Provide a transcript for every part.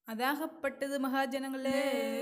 அதாகப்பட்டது மகாஜனங்களே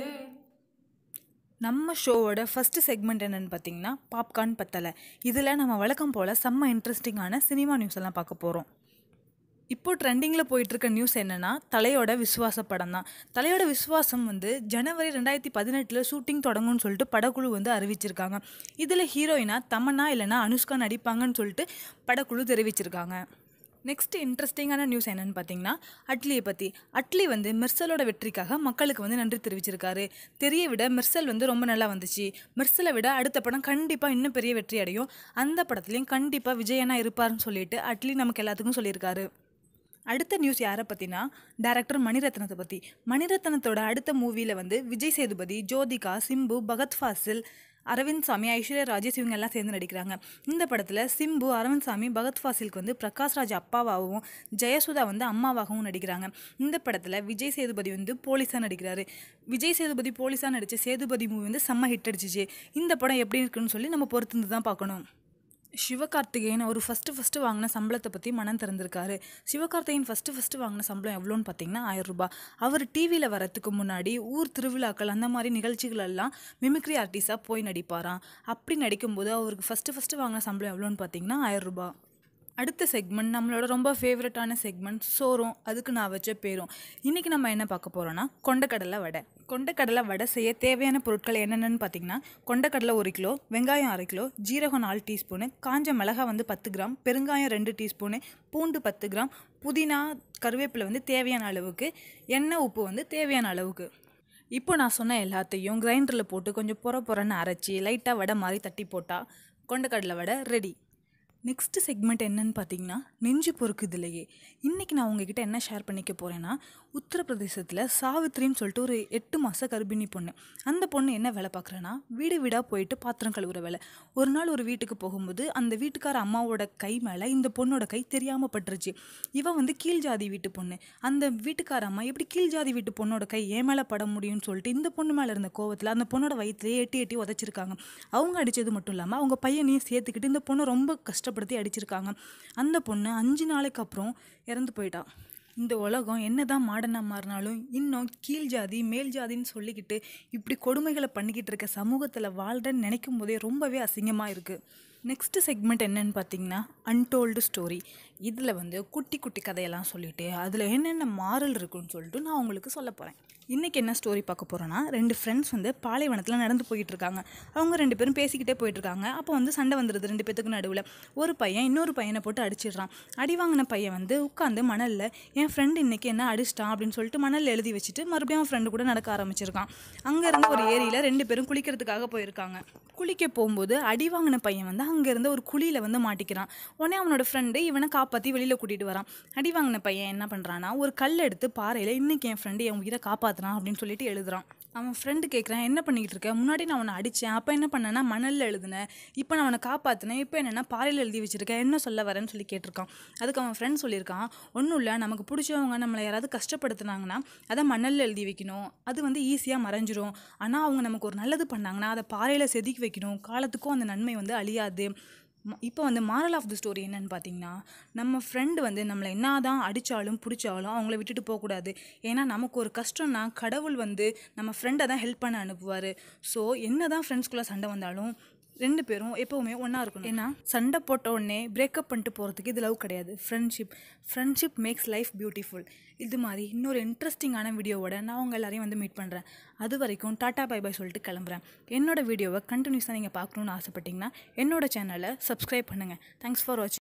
நம்ம ஷோவோட first segment என்னன்னு பார்த்தீங்கன்னா பாப்கார்ன் பத்தலை இதில் நம்ம வழக்கம் போல் செம்ம இன்ட்ரெஸ்டிங்கான சினிமா நியூஸ் எல்லாம் பார்க்க போகிறோம் இப்போ ட்ரெண்டிங்கில் போயிட்டுருக்க நியூஸ் என்னென்னா தலையோட விசுவாச படம் தான் தலையோட விசுவாசம் வந்து ஜனவரி ரெண்டாயிரத்தி பதினெட்டில் ஷூட்டிங் தொடங்கும்னு சொல்லிட்டு படக்குழு வந்து அறிவிச்சிருக்காங்க இதில் ஹீரோயினா தமன்னா இல்லைனா அனுஷ்கா நடிப்பாங்கன்னு சொல்லிட்டு படக்குழு தெரிவிச்சிருக்காங்க நெக்ஸ்ட் இன்ட்ரெஸ்டிங்கான நியூஸ் என்னன்னு பார்த்தீங்கன்னா அட்லியை பற்றி அட்லி வந்து மெர்சலோட வெற்றிக்காக மக்களுக்கு வந்து நன்றி தெரிவிச்சிருக்காரு தெரிய விட மெர்சல் வந்து ரொம்ப நல்லா வந்துச்சு மெர்சலை விட அடுத்த படம் கண்டிப்பாக இன்னும் பெரிய வெற்றி அடையும் அந்த படத்துலையும் கண்டிப்பாக விஜயனா இருப்பாருன்னு சொல்லிட்டு அட்லி நமக்கு எல்லாத்துக்கும் சொல்லியிருக்காரு அடுத்த நியூஸ் யாரை பற்றினா டேரக்டர் மணிரத்னத்தை பற்றி மணிரத்னத்தோட அடுத்த மூவியில் வந்து விஜய் சேதுபதி ஜோதிகா சிம்பு பகத் ஃபாசில் அரவிந்த் சாமி ஐஸ்வர்யா ராஜேஷ் இவங்க எல்லாம் சேர்ந்து நடிக்கிறாங்க இந்த படத்தில் சிம்பு அரவிந்த் சாமி பகத் ஃபாசிலுக்கு வந்து பிரகாஷ் ராஜ் அப்பாவாகவும் ஜெயசுதா வந்து அம்மாவாகவும் நடிக்கிறாங்க இந்த படத்தில் விஜய் சேதுபதி வந்து போலீஸாக நடிக்கிறாரு விஜய் சேதுபதி போலீஸாக நடித்த சேதுபதி மூவி வந்து செம்ம ஹிட் அடிச்சிச்சு இந்த படம் எப்படி இருக்குன்னு சொல்லி நம்ம பொறுத்திருந்து தான் பார்க்கணும் சிவகார்த்திகேயன் அவர் ஃபஸ்ட்டு ஃபஸ்ட்டு வாங்கின சம்பளத்தை பற்றி மனம் திறந்திருக்காரு சிவகார்த்திகேயன் ஃபஸ்ட்டு ஃபஸ்ட்டு வாங்கின சம்பளம் எவ்வளோன்னு பார்த்தீங்கன்னா ஆயிரம் ரூபாய் அவர் டிவியில் வரத்துக்கு முன்னாடி ஊர் திருவிழாக்கள் அந்த மாதிரி நிகழ்ச்சிகள் எல்லாம் மிமிக்ரி ஆர்டிஸ்டாக போய் நடிப்பாராம் அப்படி நடிக்கும்போது அவருக்கு ஃபஸ்ட்டு ஃபஸ்ட்டு வாங்கின சம்பளம் எவ்வளோன்னு பார்த்தீங்கன்னா ஆயிரம் ரூபாய் அடுத்த செக்மெண்ட் நம்மளோட ரொம்ப ஃபேவரட்டான செக்மெண்ட் சோறும் அதுக்கு நான் வச்ச பேரும் இன்றைக்கி நம்ம என்ன பார்க்க போகிறோன்னா கொண்டக்கடலை வடை கொண்டக்கடலை வடை செய்ய தேவையான பொருட்கள் என்னென்னு பார்த்தீங்கன்னா கொண்டக்கடலை ஒரு கிலோ வெங்காயம் அரை கிலோ ஜீரகம் நாலு டீஸ்பூனு காஞ்ச மிளகாய் வந்து பத்து கிராம் பெருங்காயம் ரெண்டு டீஸ்பூனு பூண்டு பத்து கிராம் புதினா கருவேப்பிலை வந்து தேவையான அளவுக்கு எண்ணெய் உப்பு வந்து தேவையான அளவுக்கு இப்போ நான் சொன்ன எல்லாத்தையும் கிரைண்டரில் போட்டு கொஞ்சம் பொற பொறன்னு அரைச்சி லைட்டாக வடை மாதிரி தட்டி போட்டால் கொண்டக்கடலை வடை ரெடி நெக்ஸ்ட் செக்மெண்ட் என்னன்னு பார்த்தீங்கன்னா நெஞ்சு பொறுக்குதுலையே இன்றைக்கி நான் உங்ககிட்ட என்ன ஷேர் பண்ணிக்க போகிறேன்னா உத்தரப்பிரதேசத்தில் சாவித்ரின்னு சொல்லிட்டு ஒரு எட்டு மாத கர்ப்பிணி பொண்ணு அந்த பொண்ணு என்ன வேலை பார்க்குறேன்னா வீடு வீடாக போயிட்டு பாத்திரம் கழுவுற வேலை ஒரு நாள் ஒரு வீட்டுக்கு போகும்போது அந்த வீட்டுக்கார அம்மாவோட கை மேலே இந்த பொண்ணோட கை தெரியாமல் பட்டுருச்சு இவன் வந்து கீழ் ஜாதி வீட்டு பொண்ணு அந்த வீட்டுக்கார அம்மா எப்படி கீழ் ஜாதி வீட்டு பொண்ணோட கை ஏன் மேலே பட முடியும்னு சொல்லிட்டு இந்த பொண்ணு மேலே இருந்த கோவத்தில் அந்த பொண்ணோட வயிற்றுலேயே எட்டி எட்டி உதச்சிருக்காங்க அவங்க அடித்தது மட்டும் இல்லாமல் அவங்க பையனையும் சேர்த்துக்கிட்டு இந்த பொண்ணு ரொம்ப கஷ்டப்படுத்தி அடிச்சிருக்காங்க அந்த பொண்ணு அஞ்சு நாளைக்கு அப்புறம் இறந்து போயிட்டா இந்த உலகம் என்னதான் மாடனாக மாறினாலும் இன்னும் கீழ் ஜாதி மேல் ஜாதின்னு சொல்லிக்கிட்டு இப்படி கொடுமைகளை பண்ணிக்கிட்டு இருக்க சமூகத்தில் வாழ்றேன்னு நினைக்கும் போதே ரொம்பவே அசிங்கமாக இருக்குது நெக்ஸ்ட் செக்மெண்ட் என்னன்னு பார்த்தீங்கன்னா அன்டோல்டு ஸ்டோரி இதில் வந்து குட்டி குட்டி கதையெல்லாம் சொல்லிட்டு அதில் என்னென்ன மாறல் இருக்குன்னு சொல்லிட்டு நான் உங்களுக்கு சொல்ல போகிறேன் இன்றைக்கி என்ன ஸ்டோரி பார்க்க போகிறோன்னா ரெண்டு ஃப்ரெண்ட்ஸ் வந்து பாலைவனத்தில் நடந்து போயிட்டு இருக்காங்க அவங்க ரெண்டு பேரும் பேசிக்கிட்டே போயிட்டு இருக்காங்க அப்போ வந்து சண்டை வந்துடுது ரெண்டு பேத்துக்கு நடுவில் ஒரு பையன் இன்னொரு பையனை போட்டு அடிச்சிடுறான் அடி வாங்கின பையன் வந்து உட்காந்து மணலில் என் ஃப்ரெண்டு இன்றைக்கி என்ன அடிச்சிட்டான் அப்படின்னு சொல்லிட்டு மணலில் எழுதி வச்சுட்டு மறுபடியும் அவன் ஃப்ரெண்டு கூட நடக்க ஆரம்பிச்சிருக்கான் அங்கேருந்து ஒரு ஏரியில் ரெண்டு பேரும் குளிக்கிறதுக்காக போயிருக்காங்க குளிக்க போகும்போது அடி வாங்கின பையன் வந்து அங்கேருந்து ஒரு குழியில் வந்து மாட்டிக்கிறான் உடனே அவனோட ஃப்ரெண்டு இவனை காப்பாற்றி வெளியில் கூட்டிகிட்டு வரான் அடி வாங்கின பையன் என்ன பண்ணுறான்னா ஒரு கல் எடுத்து பாறையில் இன்றைக்கி என் ஃப்ரெண்டு என் உயிரை காப்பாற்றுறான் அப்படின்னு சொல்லிட்டு எழுதுறான் அவன் ஃப்ரெண்டு கேட்குறான் என்ன பண்ணிக்கிட்டு இருக்க முன்னாடி நான் அவனை அடித்தேன் அப்போ என்ன பண்ணேன்னா மணலில் எழுதினேன் இப்போ நான் அவனை காப்பாற்றினேன் இப்போ என்னென்னா பாறையில் எழுதி வச்சிருக்கேன் என்ன சொல்ல வரேன்னு சொல்லி கேட்டிருக்கான் அதுக்கு அவன் ஃப்ரெண்ட் சொல்லியிருக்கான் ஒன்றும் இல்லை நமக்கு பிடிச்சவங்க நம்மளை யாராவது கஷ்டப்படுத்துனாங்கன்னா அதை மணலில் எழுதி வைக்கணும் அது வந்து ஈஸியாக மறைஞ்சிரும் ஆனால் அவங்க நமக்கு ஒரு நல்லது பண்ணாங்கன்னா அதை பாறையில் செதுக்கி வைக்கணும் காலத்துக்கும் அந்த நன்மை வந்து அழியாது இப்போ வந்து மாரல் ஆஃப் தி ஸ்டோரி என்னன்னு பார்த்தீங்கன்னா நம்ம ஃப்ரெண்டு வந்து நம்மளை என்ன தான் அடித்தாலும் பிடிச்சாலும் அவங்கள விட்டுட்டு போகக்கூடாது ஏன்னா நமக்கு ஒரு கஷ்டம்னா கடவுள் வந்து நம்ம ஃப்ரெண்டை தான் ஹெல்ப் பண்ண அனுப்புவார் ஸோ என்ன தான் ஃப்ரெண்ட்ஸ்குள்ளே சண்டை வந்தாலும் ரெண்டு பேரும் எப்போவுமே ஒன்றா இருக்கணும் ஏன்னா சண்டை போட்ட உடனே பிரேக்கப் பண்ணிட்டு போகிறதுக்கு இது லவ் கிடையாது friendship friendship makes life beautiful இது மாதிரி இன்னொரு இன்ட்ரெஸ்டிங்கான வீடியோவோட நான் உங்கள் எல்லாரையும் வந்து மீட் பண்ணுறேன் அது வரைக்கும் டாட்டா பை பை சொல்லிட்டு கிளம்புறேன் என்னோட வீடியோவை கண்டினியூஸாக நீங்கள் பார்க்கணுன்னு ஆசைப்பட்டீங்கன்னா என்னோட சேனலை சப்ஸ்கிரைப் பண்ணுங்கள் தேங்க்ஸ் ஃபார் வாட்சிங்